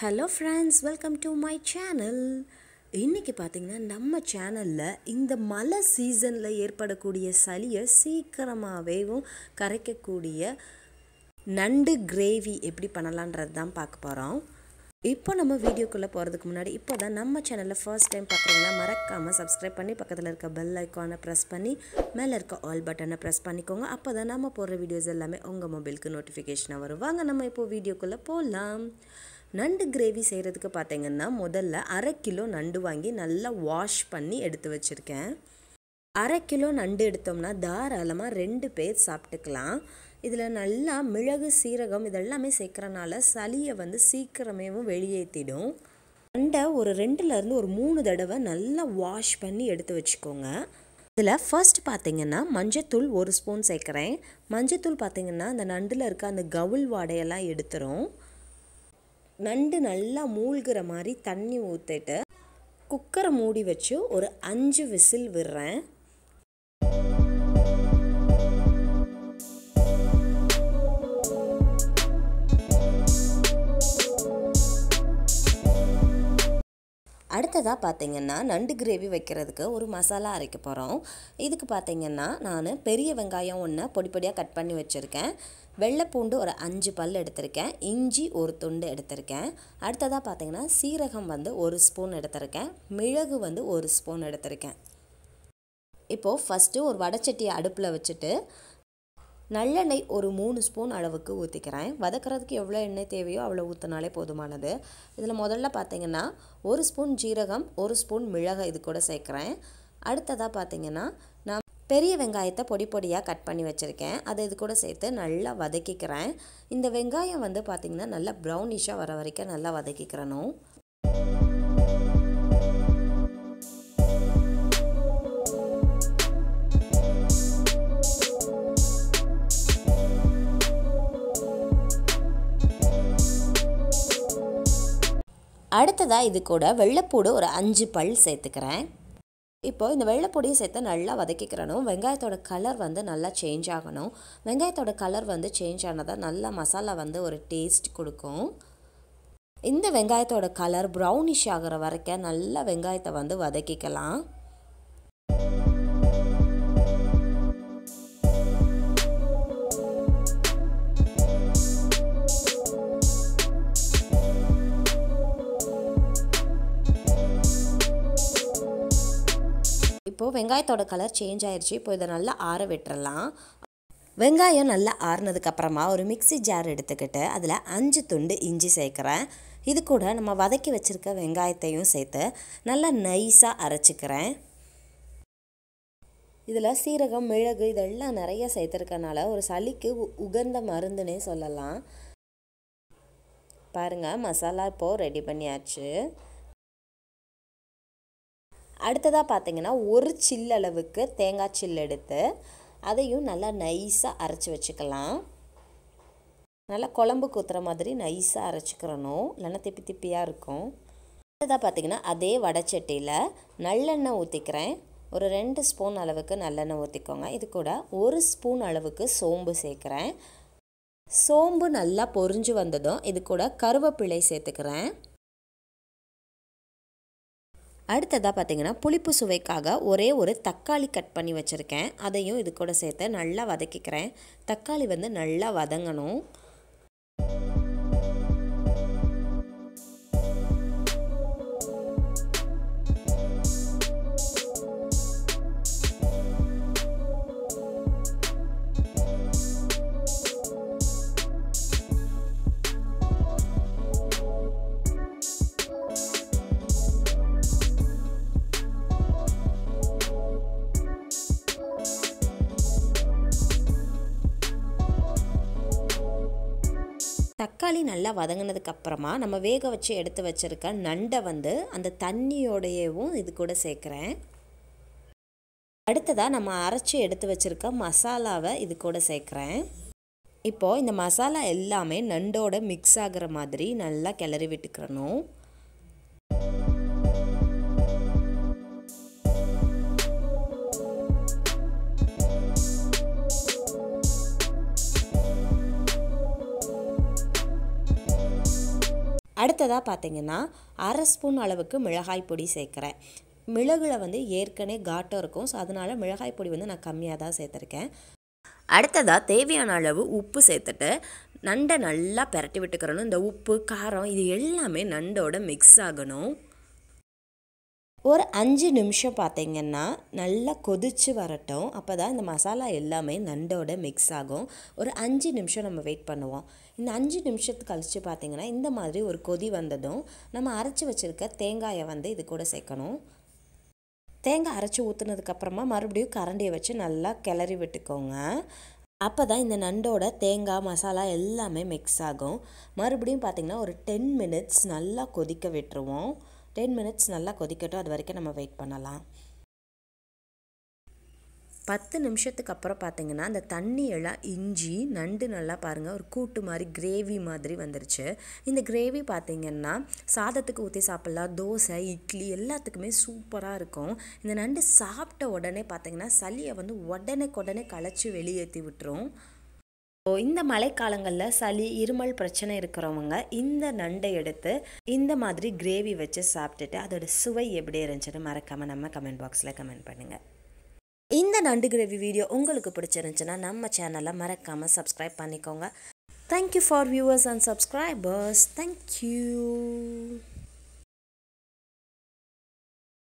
hello friends welcome to my channel இன்றைக்கி பார்த்தீங்கன்னா நம்ம சேனலில் இந்த மழை சீசனில் ஏற்படக்கூடிய சளியை சீக்கிரமாகவேவும் கரைக்கக்கூடிய நண்டு கிரேவி எப்படி பண்ணலான்றது தான் பார்க்க போகிறோம் இப்போ நம்ம வீடியோக்குள்ளே போகிறதுக்கு முன்னாடி இப்போ தான் நம்ம சேனலில் ஃபர்ஸ்ட் டைம் பார்க்குறீங்கன்னா மறக்காமல் சப்ஸ்கிரைப் பண்ணி பக்கத்தில் இருக்க பெல் ஐக்கானை ப்ரெஸ் பண்ணி மேலே இருக்க ஆல் பட்டனை ப்ரெஸ் பண்ணிக்கோங்க அப்போ தான் நம்ம போடுற வீடியோஸ் எல்லாமே உங்கள் மொபைலுக்கு நோட்டிஃபிகேஷனாக வரும் வாங்க நம்ம இப்போ வீடியோக்குள்ளே போகலாம் நண்டு கிரேவி செய்கிறதுக்கு பார்த்தீங்கன்னா முதல்ல அரை கிலோ நண்டு வாங்கி நல்லா வாஷ் பண்ணி எடுத்து வச்சுருக்கேன் அரை கிலோ நண்டு எடுத்தோம்னா தாராளமாக ரெண்டு பேர் சாப்பிட்டுக்கலாம் இதில் நல்லா மிளகு சீரகம் இதெல்லாமே சேர்க்குறனால சளியை வந்து சீக்கிரமேவும் வெளியேற்றிடும் நண்டை ஒரு ரெண்டுலேருந்து ஒரு மூணு தடவை நல்லா வாஷ் பண்ணி எடுத்து வச்சுக்கோங்க இதில் ஃபர்ஸ்ட் பார்த்தீங்கன்னா மஞ்சத்தூள் ஒரு ஸ்பூன் சேர்க்குறேன் மஞ்சத்தூள் பார்த்தீங்கன்னா அந்த நண்டில் இருக்க அந்த கவுள் வாடையெல்லாம் எடுத்துரும் நண்டு நல்லா மூழ்கிற மாதிரி தண்ணி ஊற்றிட்டு குக்கரை மூடி வச்சு ஒரு அஞ்சு விசில் விடுறேன் அடுத்ததாக பார்த்தீங்கன்னா நண்டு கிரேவி வைக்கிறதுக்கு ஒரு மசாலா அரைக்க போகிறோம் இதுக்கு பார்த்தீங்கன்னா நான் பெரிய வெங்காயம் ஒன்று பொடி பொடியாக கட் பண்ணி வச்சுருக்கேன் வெள்ளைப்பூண்டு ஒரு அஞ்சு பல் எடுத்திருக்கேன் இஞ்சி ஒரு துண்டு எடுத்திருக்கேன் அடுத்ததாக பார்த்தீங்கன்னா சீரகம் வந்து ஒரு ஸ்பூன் எடுத்திருக்கேன் மிளகு வந்து ஒரு ஸ்பூன் எடுத்திருக்கேன் இப்போது ஃபஸ்ட்டு ஒரு வடச்சட்டியை அடுப்பில் வச்சுட்டு நல்லெண்ணெய் ஒரு மூணு ஸ்பூன் அளவுக்கு ஊற்றிக்கிறேன் வதக்கிறதுக்கு எவ்வளோ எண்ணெய் தேவையோ அவ்வளோ ஊற்றினாலே போதுமானது இதில் முதல்ல பார்த்தீங்கன்னா ஒரு ஸ்பூன் ஜீரகம் ஒரு ஸ்பூன் மிளகாய் இது கூட சேர்க்குறேன் அடுத்ததாக பார்த்தீங்கன்னா நான் பெரிய வெங்காயத்தை பொடி பொடியாக கட் பண்ணி வச்சுருக்கேன் அதை இது கூட சேர்த்து நல்லா வதக்கிக்கிறேன் இந்த வெங்காயம் வந்து பார்த்திங்கன்னா நல்லா ப்ரௌனிஷாக வர வரைக்கும் நல்லா வதக்கிக்கிறணும் அடுத்ததாக இது கூட வெள்ளைப்பூடு ஒரு அஞ்சு பல் சேர்த்துக்கிறேன் இப்போ இந்த வெள்ளைப்பொடியும் சேர்த்து நல்லா வதக்கிக்கிறணும் வெங்காயத்தோட கலர் வந்து நல்லா சேஞ்ச் ஆகணும் வெங்காயத்தோட கலர் வந்து சேஞ்ச் ஆனதாக நல்லா மசாலா வந்து ஒரு டேஸ்ட் கொடுக்கும் இந்த வெங்காயத்தோட கலர் ப்ரௌனிஷ் ஆகிற வரைக்கும் நல்லா வெங்காயத்தை வந்து வதக்கிக்கலாம் இப்போது வெங்காயத்தோட கலர் சேஞ்ச் ஆயிடுச்சு இப்போ இதை நல்லா ஆற விட்டுறலாம் வெங்காயம் நல்லா ஆறுனதுக்கப்புறமா ஒரு மிக்சி ஜார் எடுத்துக்கிட்டு அதில் அஞ்சு துண்டு இஞ்சி சேர்க்குறேன் இது கூட நம்ம வதக்கி வச்சுருக்க வெங்காயத்தையும் சேர்த்து நல்லா நைஸாக அரைச்சிக்கிறேன் இதில் சீரகம் மிளகு இதெல்லாம் நிறைய சேர்த்துருக்கனால ஒரு சளிக்கு உகந்த மருந்துன்னே சொல்லலாம் பாருங்கள் மசாலா இப்போது ரெடி பண்ணியாச்சு அடுத்ததாக பார்த்தீங்கன்னா ஒரு சில் அளவுக்கு தேங்காய் சில் எடுத்து அதையும் நல்லா நைஸாக அரைச்சி வச்சுக்கலாம் நல்லா குழம்பு ஊற்றுற மாதிரி நைஸாக அரைச்சிக்கிறணும் இல்லைன்னா திப்பி திப்பியாக இருக்கும் அடுத்ததாக பார்த்தீங்கன்னா அதே வடைச்சட்டியில் நல்லெண்ணெய் ஊற்றிக்கிறேன் ஒரு ரெண்டு ஸ்பூன் அளவுக்கு நல்லெண்ணெய் ஊற்றிக்கோங்க இது கூட ஒரு ஸ்பூன் அளவுக்கு சோம்பு சேர்க்குறேன் சோம்பு நல்லா பொரிஞ்சு வந்ததும் இது கூட கருவேப்பிலை சேர்த்துக்கிறேன் அடுத்ததாக பார்த்தீங்கன்னா புளிப்பு சுவைக்காக ஒரே ஒரு தக்காளி கட் பண்ணி வச்சுருக்கேன் அதையும் இது கூட சேர்த்து நல்லா வதக்கிக்கிறேன் தக்காளி வந்து நல்லா வதங்கணும் தக்காளி நல்லா வதங்கினதுக்கு அப்புறமா நம்ம வேக வச்சு எடுத்து வச்சுருக்க நண்டை வந்து அந்த தண்ணியோடையவும் இது கூட சேர்க்குறேன் அடுத்ததாக நம்ம அரைச்சி எடுத்து வச்சுருக்க மசாலாவை இது கூட சேர்க்குறேன் இப்போது இந்த மசாலா எல்லாமே நண்டோட மிக்ஸ் ஆகிற மாதிரி நல்லா கிளறி விட்டுக்கிறணும் அடுத்ததாக பார்த்தீங்கன்னா அரை ஸ்பூன் அளவுக்கு மிளகாய் பொடி சேர்க்குறேன் மிளகுல வந்து ஏற்கனவே காட்டம் இருக்கும் ஸோ அதனால் மிளகாய் பொடி வந்து நான் கம்மியாக தான் சேர்த்துருக்கேன் அடுத்ததாக தேவையான அளவு உப்பு சேர்த்துட்டு நண்டை நல்லா பெரட்டி விட்டுக்கிறணும் இந்த உப்பு காரம் இது எல்லாமே நண்டோட மிக்ஸ் ஆகணும் ஒரு அஞ்சு நிமிஷம் பார்த்தீங்கன்னா நல்லா கொதிச்சு வரட்டும் அப்போ தான் இந்த மசாலா எல்லாமே நண்டோட மிக்ஸ் ஆகும் ஒரு அஞ்சு நிமிஷம் நம்ம வெயிட் பண்ணுவோம் இந்த அஞ்சு நிமிஷத்துக்கு கழித்து பார்த்தீங்கன்னா இந்த மாதிரி ஒரு கொதி வந்ததும் நம்ம அரைச்சி வச்சுருக்க தேங்காயை வந்து இது கூட சேர்க்கணும் தேங்காய் அரைச்சி ஊற்றுனதுக்கப்புறமா மறுபடியும் கரண்டியை வச்சு நல்லா கிளறி விட்டுக்கோங்க அப்போ தான் இந்த நண்டோட தேங்காய் மசாலா எல்லாமே மிக்ஸ் ஆகும் மறுபடியும் பார்த்திங்கன்னா ஒரு டென் மினிட்ஸ் நல்லா கொதிக்க விட்டுருவோம் டென் மினிட்ஸ் நல்லா கொதிக்கட்டும் அது வரைக்கும் நம்ம வெயிட் பண்ணலாம் பத்து நிமிஷத்துக்கு அப்புறம் பார்த்தீங்கன்னா அந்த தண்ணி எல்லாம் இஞ்சி நண்டு நல்லா பாருங்கள் ஒரு கூட்டு மாதிரி கிரேவி மாதிரி வந்துருச்சு இந்த கிரேவி பார்த்தீங்கன்னா சாதத்துக்கு ஊற்றி சாப்பிட்லாம் தோசை இட்லி எல்லாத்துக்குமே சூப்பராக இருக்கும் இந்த நண்டு சாப்பிட்ட உடனே பார்த்தீங்கன்னா சளியை வந்து உடனே உடனே களைச்சி வெளியேற்றி விட்டுரும் ஸோ இந்த மழைக்காலங்களில் சளி இருமல் பிரச்சனை இருக்கிறவங்க இந்த நண்டை எடுத்து இந்த மாதிரி கிரேவி வச்சு சாப்பிட்டுட்டு அதோட சுவை எப்படி இருந்துச்சுன்னு மறக்காமல் நம்ம கமெண்ட் பாக்ஸில் கமெண்ட் பண்ணுங்கள் இந்த நண்டு கிரேவி வீடியோ உங்களுக்கு பிடிச்சிருந்துச்சுன்னா நம்ம சேனலை மறக்காமல் சப்ஸ்கிரைப் பண்ணிக்கோங்க thank you for viewers and subscribers thank you